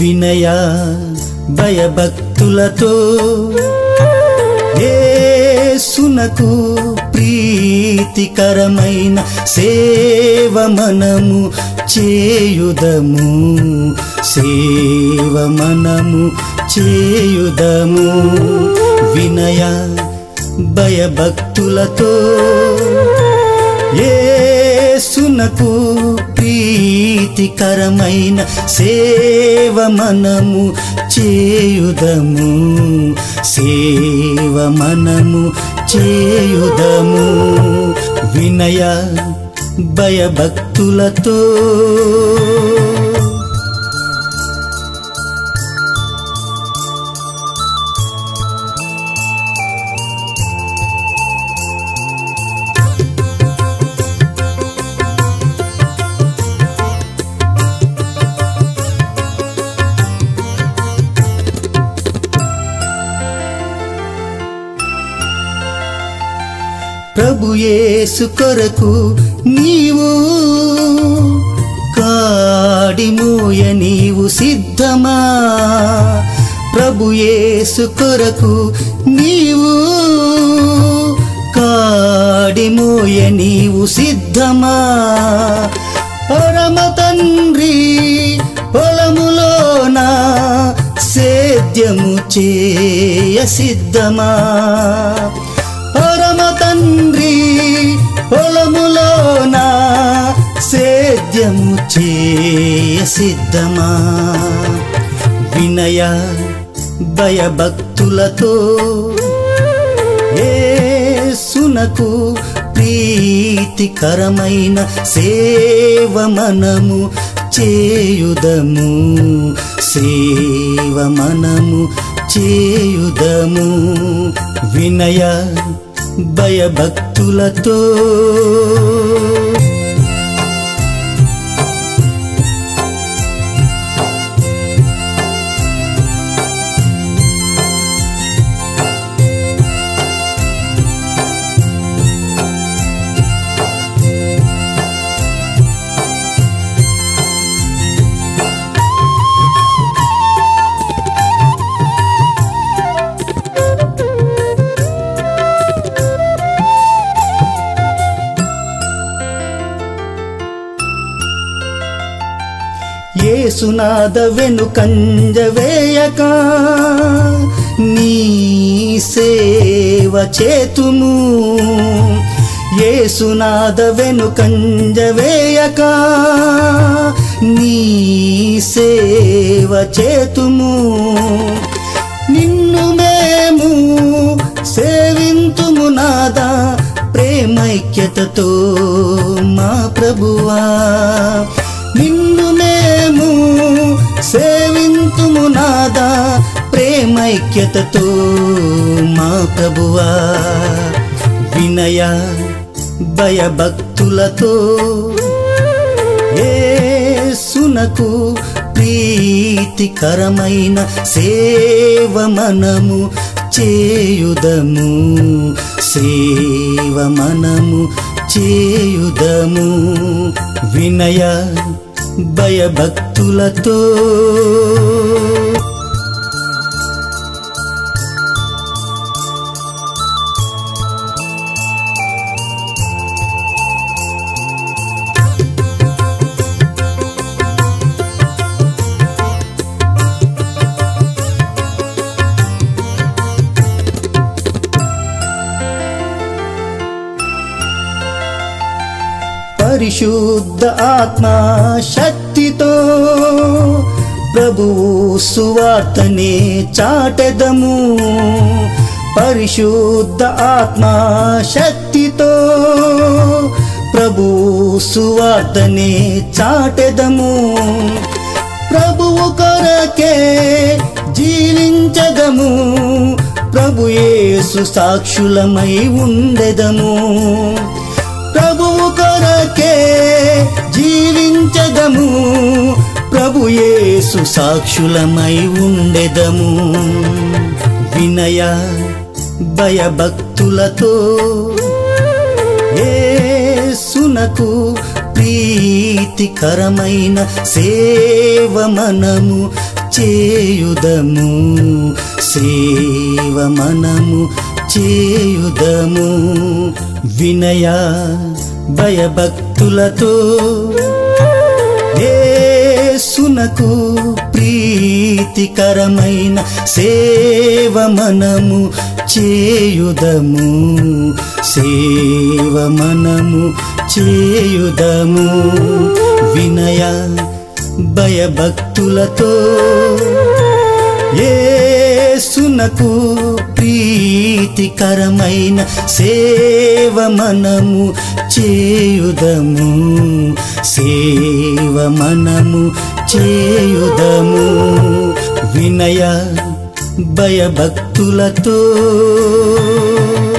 వినయ భయభక్తులతో యేసునకు ప్రీతికరమైన సేవ మనము చేయుదము సేవ మనము చేయుదము వినయ భయభక్తులతో యేసునకు ప్రీతికరమైన సేవ మనము చేయుదము సేవ మనము చేయుదము వినయ భయభక్తులతో ప్రభు యేసు కొరకు నీవు కాడిమోయ నీవు సిద్ధమా ప్రభు యేసు కొరకు నీవు కాడిమోయ నీవు సిద్ధమా పరమ తండ్రి పొలములోన సేద్యము చేయ సిద్ధమా పరమ తండ్రి పొలములోన సేద్యము చేయ సిద్ధమా వినయ భయభక్తులతో యేసునకు ప్రీతికరమైన సేవ మనము చేయుదము సేవ మనము చేయుదము వినయ భయభక్తులతో ఏసునాద వెనుకంజ వేయక నీ సేవ చేతుము ఏసునాద వెనుకంజ వేయక నీ సేవ చేతుము నిన్ను మేము సేవింతుము నాదా ప్రేమైక్యతతో మా ప్రభువా నిన్ను మేము సేవింతుము నాదా ప్రేమైక్యతతో మా ప్రభువా వినయ భయభక్తులతో యేసునకు ప్రీతికరమైన సేవ మనము చేయుదము సేవ మనము చేయుదము వినయ భయభక్తులతో పరిశుద్ధ ఆత్మ శక్తితో ప్రభువు సువార్తనే చాటెదము పరిశుద్ధ ఆత్మ శక్తితో ప్రభువు సువార్తనే చాటెదము ప్రభువు కొరకే జీవించదము ప్రభు యేసు సాక్షులమై ఉండెదము ప్రభువు కొరకే జీవించదము ప్రభు యేసు సాక్షులమై ఉండెదము వినయ భయభక్తులతో యేసునకు ప్రీతికరమైన సేవ మనము చేయుదము సేవ మనము చేయుదము వినయ భయభక్తులతో యేసునకు ప్రీతికరమైన సేవ మనము చేయుదము సేవ మనము చేయుదము వినయ భయభక్తులతో యేసునకు ప్రీతికరమైన సేవ మనము చేయుదము సేవ మనము చేయుదము వినయ భయభక్తులతో